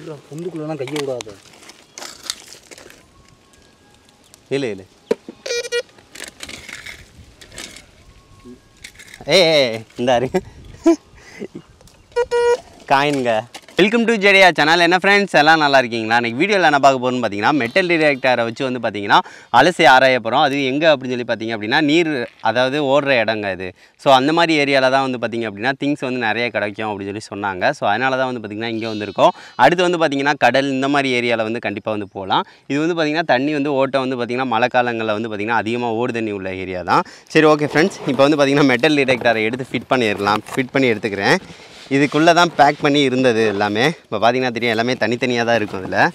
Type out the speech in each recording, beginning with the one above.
இருடா பொந்துக்குள்ளலாம் கையை விடாத இல்லை இல்லை ஏய் ஏய், இந்தாரு காயின்ங்க வெல்கம் டு ஜெடியா சேனல் என்ன ஃப்ரெண்ட்ஸ் எல்லாம் நல்லா இருக்கீங்களா இன்னைக்கு வீடியோவில் என்ன பார்க்க போகிறோம்னு பார்த்தீங்கன்னா மெட்டல் டிடெக்டரை வச்சு வந்து பார்த்தீங்கன்னா அலசி ஆராய போகிறோம் அது எங்கே அப்படின்னு சொல்லி பார்த்தீங்க அப்படின்னா நீர் அதாவது ஓடுற இடங்க இது ஸோ அந்த மாதிரி ஏரியாவில் தான் வந்து பார்த்தீங்க அப்படின்னா திங்ஸ் வந்து நிறைய கிடைக்கும் அப்படின்னு சொல்லி சொன்னாங்க ஸோ அதனால தான் வந்து பார்த்தீங்கன்னா இங்கே வந்திருக்கோம் அடுத்து வந்து பார்த்தீங்கன்னா கடல் இந்த மாதிரி ஏரியாவில் வந்து கண்டிப்பாக வந்து போகலாம் இது வந்து பார்த்தீங்கன்னா தண்ணி வந்து ஓட்டம் வந்து பார்த்தீங்கன்னா மழை காலங்களில் வந்து பார்த்தீங்கன்னா அதிகமாக ஓடு தண்ணி உள்ள ஏரியா தான் சரி ஓகே ஃப்ரெண்ட்ஸ் இப்போ வந்து பார்த்தீங்கன்னா மெட்டல் டிடெக்டரை எடுத்து ஃபிட் பண்ணிடலாம் ஃபிட் பண்ணி எடுத்துக்கிறேன் இதுக்குள்ளே தான் பேக் பண்ணி இருந்தது எல்லாமே இப்போ பார்த்தீங்கன்னா தெரியும் எல்லாமே தனித்தனியாக தான் இருக்கும் அதில்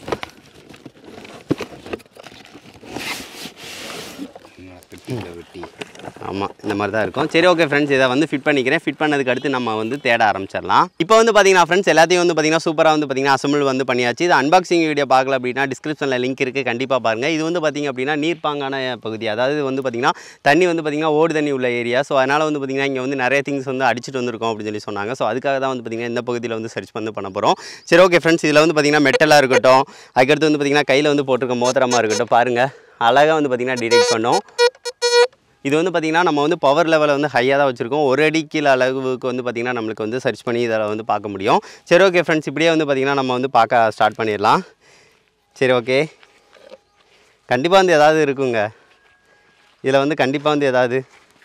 ஆமாம் இந்த மாதிரி தான் இருக்கும் சரி ஓகே ஃப்ரெண்ட்ஸ் இதை வந்து ஃபிட் பண்ணிக்கிறேன் ஃபிட் பண்ணதுக்கு அடுத்து நம்ம வந்து தேட ஆரம்பிச்சிடலாம் இப்போ வந்து பார்த்தீங்கன்னா ஃப்ரெண்ட்ஸ் எல்லாத்தையும் வந்து பார்த்தீங்கன்னா சூப்பராக வந்து பார்த்தீங்கன்னா அசம்பிள் வந்து பண்ணியாச்சு இது அன்பாக்சிங் வீடியோ பார்க்கல அப்படின்னா டிஸ்கிரிப்ஷனில் லிங்க் இருக்குது கண்டிப்பாக பாருங்கள் இது வந்து பார்த்தீங்க அப்படின்னா நீர்ப்பாங்கான பகுதி அதாவது வந்து பார்த்தீங்கன்னா தண்ணி வந்து பார்த்தீங்கன்னா ஓடு தண்ணி உள்ள ஏரியா ஸோ அதனால் வந்து பார்த்தீங்கன்னா இங்கே வந்து நிறைய திங்ஸ் வந்து அடிச்சிட்டு வந்திருக்கோம் அப்படின்னு சொல்லி சொன்னாங்க ஸோ அதுக்காக தான் வந்து பார்த்தீங்கன்னா இந்த பகுதியில் வந்து சர்ச் பண்ணி பண்ண போகிறோம் சரி ஓகே ஃப்ரெண்ட்ஸ் இதில் வந்து பார்த்தீங்கன்னா மெட்டலாக இருக்கட்டும் அதுக்கடுத்து வந்து பார்த்தீங்கன்னா கையில் வந்து போட்டிருக்க மோதிரமாக இருக்கட்டும் பாருங்கள் அழகாக வந்து பார்த்தீங்கன்னா டிடெக்ட் பண்ணோம் இது வந்து பார்த்திங்கன்னா நம்ம வந்து பவர் லெவலை வந்து ஹையாக தான் வச்சுருக்கோம் ஒரு அடி கீழே அளவுக்கு வந்து பார்த்திங்கன்னா நம்மளுக்கு வந்து சர்ச் பண்ணி இதில் வந்து பார்க்க முடியும் சரி ஓகே ஃப்ரெண்ட்ஸ் இப்படியே வந்து பார்த்திங்கன்னா நம்ம வந்து பார்க்க ஸ்டார்ட் பண்ணிடலாம் சரி ஓகே கண்டிப்பாக வந்து ஏதாவது இருக்குங்க இதில் வந்து கண்டிப்பாக வந்து ஏதாவது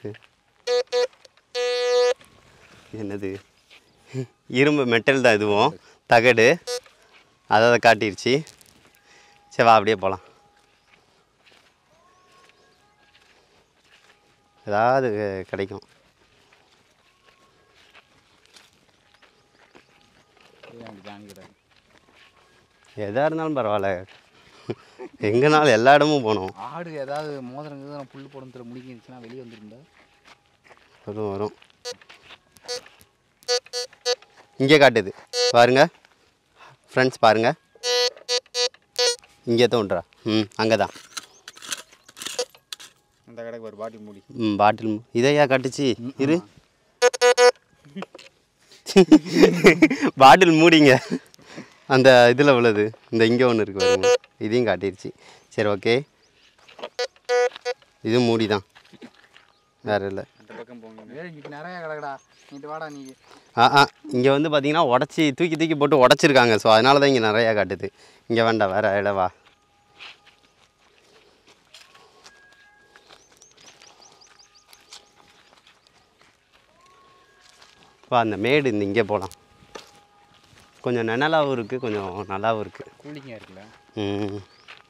என்னது இரும்பு மெட்டல் தான் இதுவும் தகடு அதை அதை காட்டிருச்சு சரி வா அப்படியே போகலாம் ஏதாவது கிடைக்கும் எதாக இருந்தாலும் பரவாயில்ல எங்கேனாலும் எல்லா இடமும் போகணும் ஆடு ஏதாவது மோதிரம் கீதிரம் புல் போடும் தெரியல முடிக்கிச்சுன்னா வெளியே வந்துருந்தா வரும் வரும் இங்கே காட்டுது பாருங்க ஃப்ரெண்ட்ஸ் பாருங்க இங்கே தோன்றா ம் அங்கே தான் அந்த கடைக்கு ஒரு பாட்டில் மூடி ம் பாட்டில் மு- இதையா காட்டுச்சு இரு பாட்டில் மூடிங்க அந்த இதில் உள்ளது இந்த இங்கே ஒன்று இருக்கு பாருங்க இதையும் காட்டிருச்சு சரி ஓகே இது மூடி தான் வேறு இல்லை அந்த பக்கம் போங்க ஏய் இங்கிட்டு நிறைய கிடக்குடா இங்கிட்டு வாடா நீ ஆ ஆ இங்கே வந்து பார்த்தீங்கன்னா உடச்சி தூக்கி தூக்கி போட்டு உடச்சிருக்காங்க ஸோ அதனால தான் இங்கே நிறையா காட்டுது இங்கே வேண்டாம் வேறு இடவா வா அந்த மேடு இந்த இங்கே போகலாம் கொஞ்சம் நிழலாகவும் இருக்குது கொஞ்சம் நல்லாவும் இருக்குது கூலிங்காக இருக்குல்ல ம்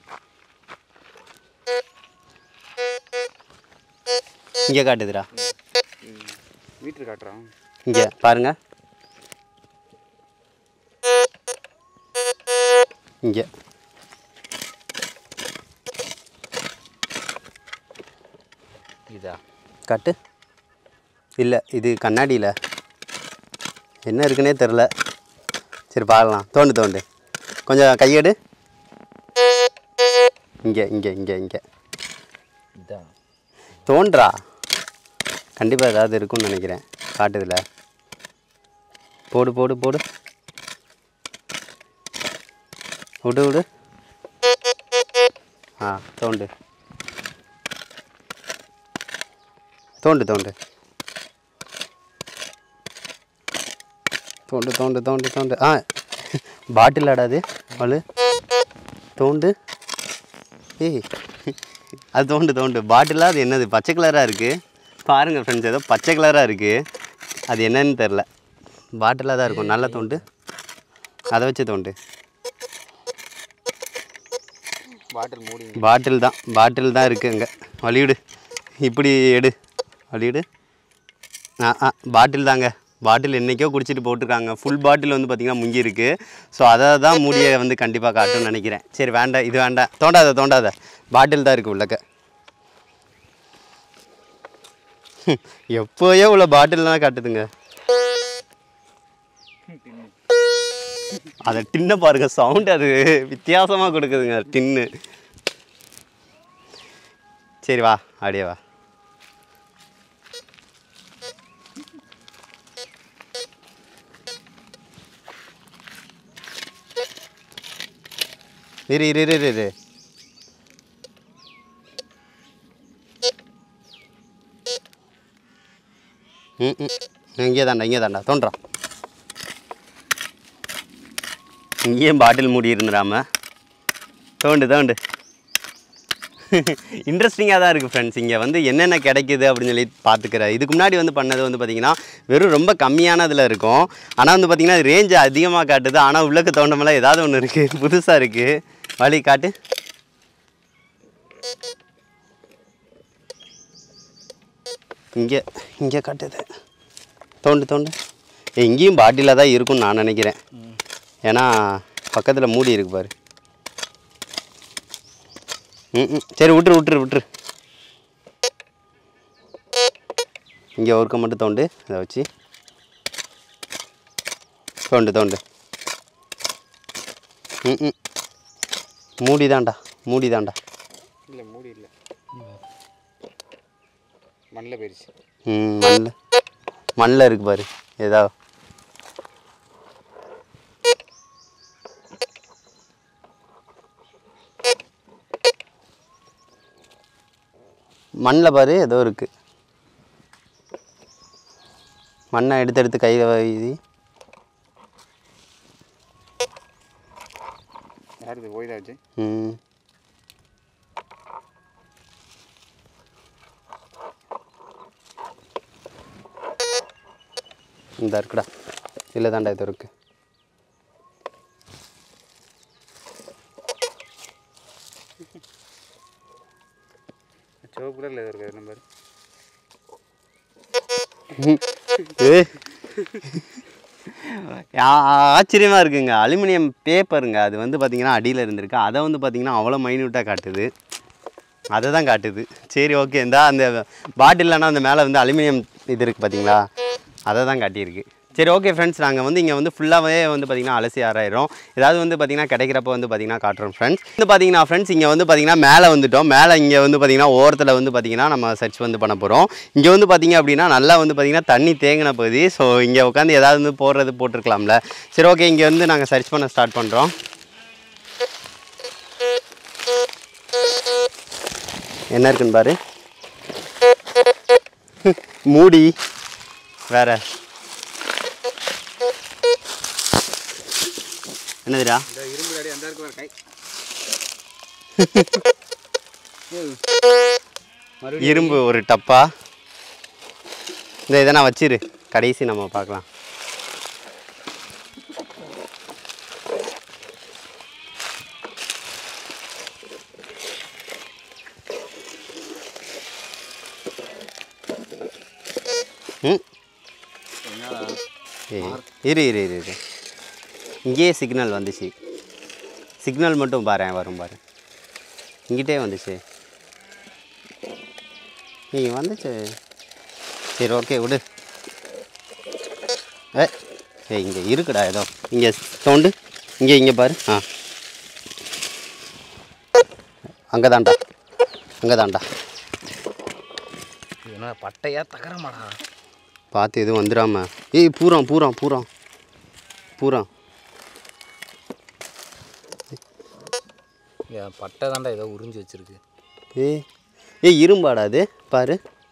இங்கே காட்டுதுடா மீட்ரு காட்டுறான் இங்கே பாருங்க இங்கே இதா காட்டு இல்லை இது கண்ணாடியில் என்ன இருக்குன்னே தெரில சரி பார்க்கலாம் தோண்டு தோண்டு கொஞ்சம் கையெடு இங்கே இங்கே இங்கே இங்கே இதா தோன்றா கண்டிப்பாக ஏதாவது இருக்கும்னு நினைக்கிறேன் காட்டுதுல போடு போடு போடு விடு விடு ஆ தோண்டு தோண்டு தோண்டு தோண்டு தோண்டு தோண்டு தோண்டு ஆ பாட்டில் ஆடாது வலு தோண்டு ஏய் அது தோண்டு தோண்டு பாட்டிலாக அது என்னது பச்சை கலராக இருக்குது பாருங்கள் ஃப்ரெண்ட்ஸ் ஏதோ பச்சை கலராக இருக்குது அது என்னன்னு தெரில பாட்டிலாக தான் இருக்கும் நல்லா தோண்டு அதை வச்சு தோண்டு பாட்டில் மூடி பாட்டில் தான் பாட்டில் தான் இருக்குது அங்கே வழிவிடு இப்படி எடு வழிவிடு ஆ ஆ பாட்டில் தாங்க பாட்டில் என்றைக்கோ குடிச்சிட்டு போட்டிருக்காங்க ஃபுல் பாட்டில் வந்து பார்த்திங்கன்னா முங்கி இருக்கு ஸோ அதை தான் மூடியை வந்து கண்டிப்பாக காட்டும்னு நினைக்கிறேன் சரி வேண்டாம் இது வேண்டாம் தோண்டாத தோண்டாத பாட்டில் தான் இருக்குது உள்ளக்க எப்போயோ உள்ள பாட்டில்லாம் காட்டுதுங்க அதை டின்னை பாருங்க சவுண்ட் அது வித்தியாசமாக கொடுக்குதுங்க டின்னு சரி வா அப்படியே வா இரு இரு இரு இரு, இரு ம் ம் இங்கே தாண்டா இங்கே தாண்டா தோன்றான் இங்கேயும் பாட்டில் மூடி இருந்துடாம தோண்டு தோண்டு இன்ட்ரெஸ்டிங்காக தான் இருக்குது ஃப்ரெண்ட்ஸ் இங்கே வந்து என்னென்ன கிடைக்குது அப்படின்னு சொல்லி பார்த்துக்கிறேன் இதுக்கு முன்னாடி வந்து பண்ணது வந்து பார்த்திங்கன்னா வெறும் ரொம்ப கம்மியானதில் இருக்கும் ஆனால் வந்து பார்த்திங்கன்னா ரேஞ்சு அதிகமாக காட்டுது ஆனால் உள்ளக்க தோண்டமெல்லாம் ஏதாவது ஒன்று இருக்குது புதுசாக இருக்குது வழி காட்டு இங்கே இங்கே காட்டுது தோண்டு தோண்டு ஏய், இங்கேயும் பாட்டிலாக தான் இருக்கும்னு நான் நினைக்கிறேன் ஏன்னா பக்கத்தில் மூடி இருக்கு பாரு ம் ம். சரி விட்டுரு விட்டுரு விட்டுரு இங்கே ஒர்க்க மட்டும் தோண்டு அதை வச்சு தோண்டு தோண்டு ம் ம் மூடி தான்டா மூடி தான்டா இல்லை மூடி இல்லை மண்ணில் போயிடுச்சு ம் மண்ணில் மண்ணில் இருக்கு பாரு ஏதா மண்ணில் பாரு ஏதோ இருக்கு மண்ணை எடுத்து எடுத்து கையில் வைதி யாருக்கு போய்தா வச்சு ம் இந்த இருக்குடா இல்லை தாண்டா இது இருக்கு சிவப்பு கலரில் இருக்காது நம்பர் ஏய். ஆ- ஆச்சரியமா இருக்குங்க அலுமினியம் பேப்பருங்க அது வந்து பார்த்தீங்கன்னா அடியில் இருந்திருக்கு அதை வந்து பார்த்தீங்கன்னா அவ்வளோ மைன்யூட்டாக காட்டுது அதை தான் காட்டுது சரி ஓகே இந்தா அந்த பாட்டில்லனா அந்த மேலே வந்து அலுமினியம் இது இருக்குது பார்த்தீங்களா அதை தான் காட்டியிருக்கு சரி ஓகே ஃப்ரெண்ட்ஸ் நாங்கள் வந்து இங்கே வந்து ஃபுல்லாகவே வந்து பார்த்திங்கன்னா அலசி ஆராயிரும் ஏதாவது வந்து பார்த்திங்கன்னா கிடைக்கிறப்ப வந்து பார்த்திங்கன்னா காட்டுறோம் ஃப்ரெண்ட்ஸ் வந்து பார்த்திங்கன்னா ஃப்ரெண்ட்ஸ் இங்கே வந்து பார்த்திங்கன்னா மேலே வந்துட்டோம் மேலே இங்கே வந்து பார்த்திங்கன்னா ஓரத்தில் வந்து பார்த்திங்கன்னா நம்ம சர்ச் வந்து பண்ண போகிறோம் இங்கே வந்து பார்த்திங்க அப்படின்னா நல்லா வந்து பார்த்திங்கன்னா தண்ணி தேங்கின பகுதி ஸோ இங்கே உட்காந்து ஏதாவது வந்து போடுறது போட்டிருக்கலாம்ல சரி ஓகே இங்கே வந்து நாங்கள் சர்ச் பண்ண ஸ்டார்ட் பண்ணுறோம் என்ன இருக்குன்னு பாரு மூடி வேற என்னதுடா இந்த இரும்பு அடி அந்த இருக்கு பாரு கை இரும்பு ஒரு டப்பா இந்த இதை நான் வச்சிரு கடைசி நம்ம பார்க்கலாம் ம் ஏய், இரு இரு இரு இரு இங்கேயே சிக்னல் வந்துச்சு சிக்னல் மட்டும் பாரு வரும் பாரு இங்கிட்டே வந்துச்சு நீ வந்துச்சு சரி ஓகே விடு ஏ ஏய் இங்கே இருக்குடா ஏதோ இங்கே தோண்டு இங்கே இங்கே பாரு ஆ அங்கே தான்டா அங்கே தான்டா இது என்ன பட்டையா தகரமாடா பார்த்து எதுவும் வந்துடாம ஏய் பூரம் பூரம் பூரம் பூரம் ஏன் பட்டை தாண்டா ஏதோ உறிஞ்சி வச்சிருக்கு ஏய் ஏய் இரும்பாடா அது பாரு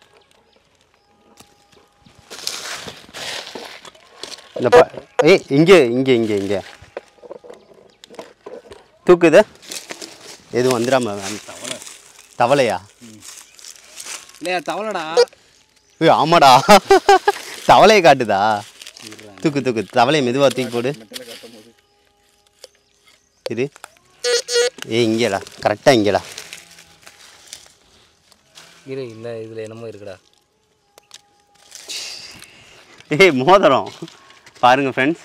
இந்த பா ஏய் இங்கே இங்கே இங்கே இங்கே தூக்குது எதுவும் வந்துடாம தவளை தவளையா இல்லையா தவளடா ஏய் ஆமாடா தவளையை காட்டுதா தூக்கு தூக்கு தவளையை மெதுவாக தூக்கி போடு இது ஏய் இங்கேடா கரெக்டாக இங்கேடா இரு இந்த இதில் என்னமோ இருக்குடா ஏய் மோதிரம் பாருங்க ஃப்ரெண்ட்ஸ்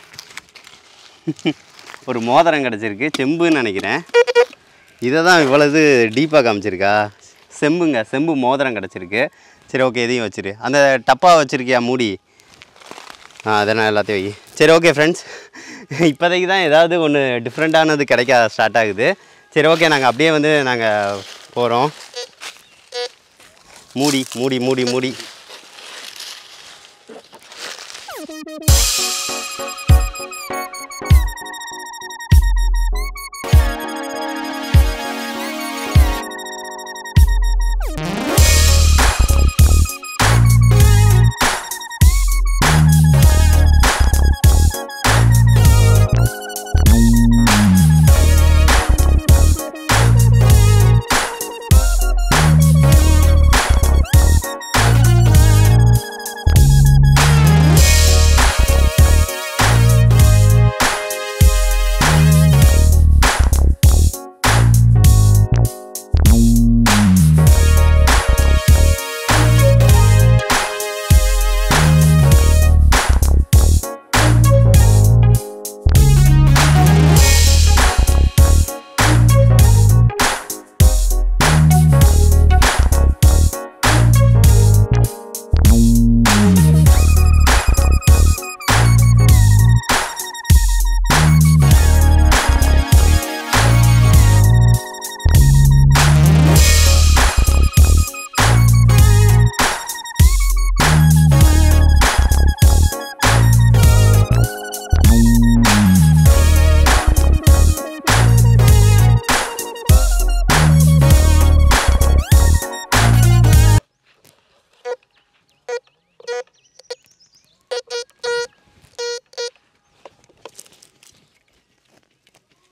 ஒரு மோதிரம் கிடச்சிருக்கு செம்புன்னு நினைக்கிறேன் இதை தான் இவ்வளவு டீப்பாக காமிச்சிருக்கா செம்புங்க செம்பு மோதிரம் கிடச்சிருக்கு சரி ஓகே இதையும் வச்சிரு அந்த டப்பா வச்சுருக்கியா மூடி ஆ அதெல்லாம் எல்லாத்தையும் வை சரி ஓகே ஃப்ரெண்ட்ஸ் இப்போதைக்கு தான் ஏதாவது ஒன்று டிஃப்ரெண்ட்டானது கிடைக்க ஸ்டார்ட் ஆகுது சரி ஓகே நாங்கள் அப்படியே வந்து நாங்கள் போகிறோம் மூடி மூடி மூடி மூடி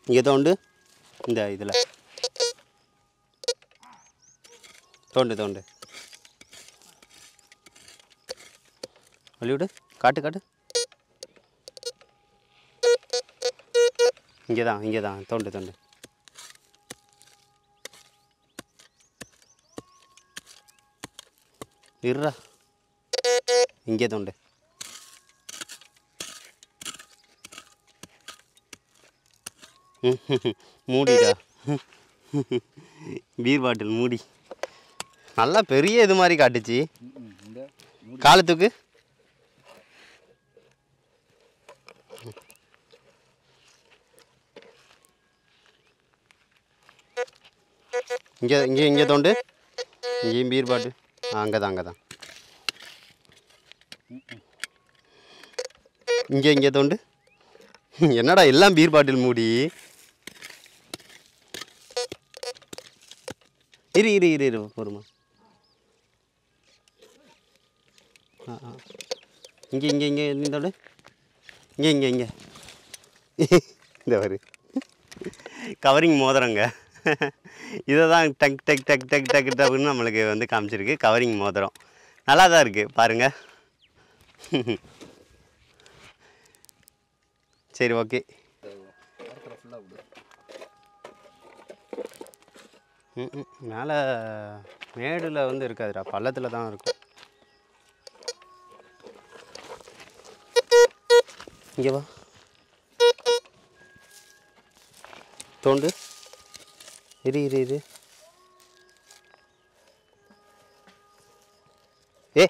இங்கே தோண்டு இந்த இதில் தோண்டு தோண்டு வழிவிடு காட்டு காட்டு இங்கே தான் இங்கே தான் தோண்டு தோண்டு இருடா இங்கே தோண்டு மூடிடா பீர் பாட்டில் மூடி நல்லா பெரிய இது மாதிரி காட்டுச்சு ம், இந்த காலத்துக்கு இங்கே இங்கே இங்கே தோண்டு இங்கேயும் பீர் பாட்டில் அங்கே தான் அங்கே தான் இங்கே இங்கே தோண்டு என்னடா எல்லாம் பீர் பாட்டில் மூடி இரு இரு இரு இரு பொறுமா ஆ ஆ இங்கே இங்கே இங்கே நீ தோடு இங்கே இங்கே இங்கே இந்த வரு கவரிங் மோதிரங்க இதை தான் டக் டக் டக் டக் டக் டக்குன்னு நம்மளுக்கு வந்து காமிச்சிருக்கு கவரிங் மோதிரம் நல்லா தான் இருக்குது பாருங்கள் சரி ஓகே மரத்தில் ஃபுல்லாக விடு ம் ம். மேலே மேடில் வந்து இருக்காதுடா பள்ளத்தில் தான் இருக்கும் இங்கே வா தோண்டு இரு இரு இரு ஏ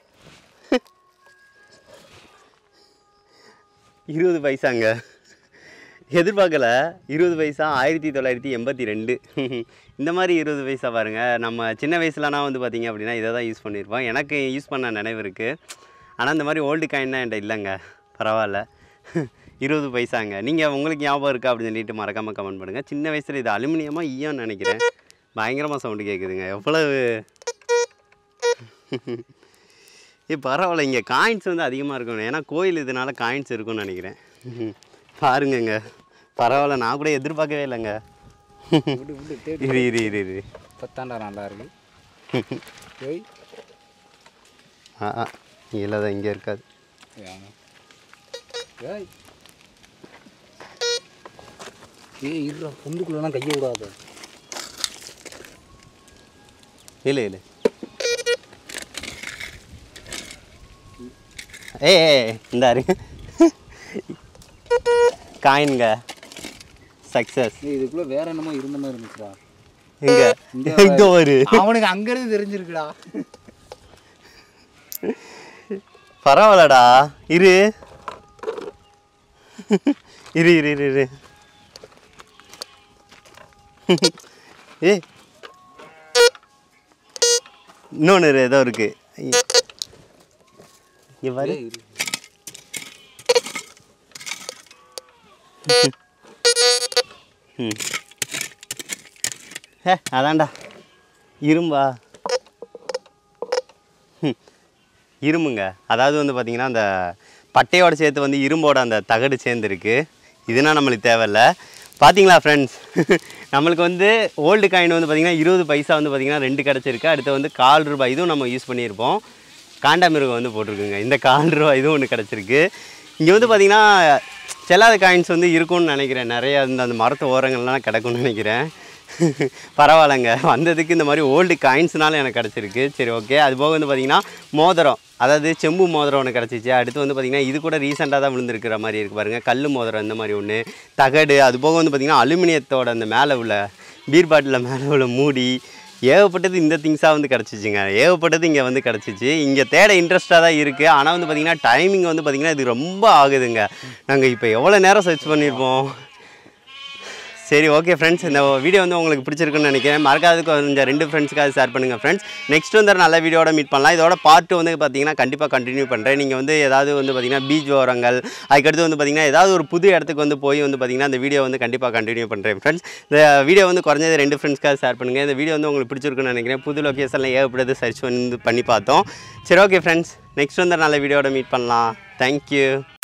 இருபது பைசாங்க எதிர்பார்க்கல இருபது பைசா ஆயிரத்தி தொள்ளாயிரத்தி எண்பத்தி ரெண்டு இந்த மாதிரி இருபது பைசா பாருங்கள் நம்ம சின்ன வயசுலனா வந்து பார்த்தீங்க அப்படின்னா இதை தான் யூஸ் பண்ணியிருப்போம் எனக்கு யூஸ் பண்ண நினைவு இருக்குது ஆனால் இந்த மாதிரி ஓல்டு காயின்னா என்கிட்ட இல்லைங்க பரவாயில்ல இருபது பைசாங்க நீங்கள் உங்களுக்கு ஞாபகம் இருக்கா அப்படின்னு சொல்லிட்டு மறக்காமல் கமெண்ட் பண்ணுங்கள் சின்ன வயசில் இது அலுமினியமாக ஈயோன்னு நினைக்கிறேன் பயங்கரமாக சவுண்டு கேட்குதுங்க எவ்வளவு ஏ பரவாயில்ல இங்கே காயின்ஸ் வந்து அதிகமாக இருக்கும் ஏன்னா கோயில் இதனால காயின்ஸ் இருக்கும்னு நினைக்கிறேன் பாருங்கங்க பரவாயில்ல நான் கூட எதிர்பார்க்கவே இல்லைங்க விடு விடு தேடி இரு இரு இரு இரு பத்தாண்டா நல்லா இருக்கு ஏய் ஆ ஆ இல்லை தான் இங்கே இருக்காது ஏங்க. ஏய் ஏய் இருடா பொந்துக்குள்ளலாம் கையை விடாத இல்லை இல்லை ஏ இந்தாரு காயின்ங்க சக்ஸஸ் ஏய் இதுக்குள்ள வேற என்னமோ இருந்த மாதிரி இருந்துச்சுடா எங்க இங்க இங்க ஒரு அவனுக்கு அங்கிருந்து தெரிஞ்சிருக்குடா பரவாயில்லடா இரு இரு இரு இரு இரு ஏ இன்னொன்று இரு, ஏதோ இருக்கு இங்க பாரு ஏய், இரு. ம் ஹே அதான்டா இரும்பா ம். இரும்புங்க அதாவது வந்து பார்த்திங்கன்னா அந்த பட்டையோட சேர்த்து வந்து இரும்போட அந்த தகடு சேர்ந்துருக்கு இதுனா நம்மளுக்கு தேவையில்ல பார்த்தீங்களா ஃப்ரெண்ட்ஸ் நம்மளுக்கு வந்து ஓல்டு காயின் வந்து பார்த்திங்கன்னா இருபது பைசா வந்து பார்த்திங்கன்னா ரெண்டு கிடச்சிருக்கு அடுத்து வந்து கால் ரூபாய் இதுவும் நம்ம யூஸ் பண்ணியிருப்போம் காண்டாமிருகம் வந்து போட்டிருக்குங்க இந்த கால் ரூபாய் இதுவும் ஒன்று கிடச்சிருக்கு இங்கே வந்து பார்த்திங்கன்னா செல்லாத காயின்ஸ் வந்து இருக்கும்னு நினைக்கிறேன் நிறைய இந்த அந்த மரத்து ஓரங்கள்லாம் கிடக்கும்னு நினைக்கிறேன் பரவாயில்லைங்க வந்ததுக்கு இந்த மாதிரி ஓல்டு காயின்ஸ்னால எனக்கு கிடச்சிருக்கு சரி ஓகே அது போக வந்து பார்த்திங்கன்னா மோதிரம் அதாவது செம்பு மோதிரம் ஒன்று கிடச்சிச்சு அடுத்து வந்து பார்த்திங்கன்னா இது கூட ரீசெண்டாக தான் விழுந்திருக்கிற மாதிரி இருக்குது பாருங்கள் கல் மோதிரம் இந்த மாதிரி ஒன்று தகடு அது போக வந்து பார்த்திங்கன்னா அலுமினியத்தோட அந்த மேலே உள்ள பீர் பாட்டிலில் மேலே உள்ள மூடி ஏகப்பட்டது இந்த திங்ஸாக வந்து கிடச்சிச்சிங்க ஏகப்பட்டது இங்கே வந்து கிடச்சிச்சு இங்கே தேட இன்ட்ரெஸ்ட்டாக தான் இருக்குது ஆனால் வந்து பார்த்திங்கன்னா டைமிங் வந்து பார்த்திங்கன்னா இது ரொம்ப ஆகுதுங்க நாங்கள் இப்போ எவ்வளோ நேரம் சர்ச் பண்ணியிருப்போம் சரி ஓகே ஃப்ரெண்ட்ஸ் இந்த வீடியோ வந்து உங்களுக்கு பிடிச்சிருக்குன்னு நினைக்கிறேன் மறக்காததுக்கு கொஞ்சம் ரெண்டு ஃப்ரெண்ட்ஸ்க்காக ஷேர் பண்ணுங்கள் ஃப்ரெண்ட்ஸ் நெக்ஸ்ட் வந்து ஒரு நல்ல வீடியோட மீட் பண்ணலாம் இதோட பார்ட் வந்து பார்த்தீங்கன்னா கண்டிப்பாக கண்டினியூ பண்ணுறேன் நீங்கள் வந்து ஏதாவது வந்து பார்த்தீங்கன்னா பீச் ஓரங்கள் அதுக்கடுத்து வந்து பார்த்தீங்கன்னா ஏதாவது ஒரு புது இடத்துக்கு வந்து போய் வந்து பார்த்தீங்கன்னா இந்த வீடியோ வந்து கண்டிப்பாக கண்டினியூ பண்ணுறேன் ஃப்ரெண்ட்ஸ் இந்த வீடியோ வந்து குறைஞ்சது ரெண்டு ஃப்ரெண்ட்ஸ்க்காக ஷேர் பண்ணுங்கள் இந்த வீடியோ வந்து உங்களுக்கு பிடிச்சிருக்குன்னு நினைக்கிறேன் புது லொக்கேஷனில் ஏகப்பட்டது சர்ச் வந்து பண்ணி பார்த்தோம் சரி ஓகே ஃப்ரெண்ட்ஸ் நெக்ஸ்ட் வந்து ஒரு நல்ல வீடியோட மீட் பண்ணலாம் தேங்க்யூ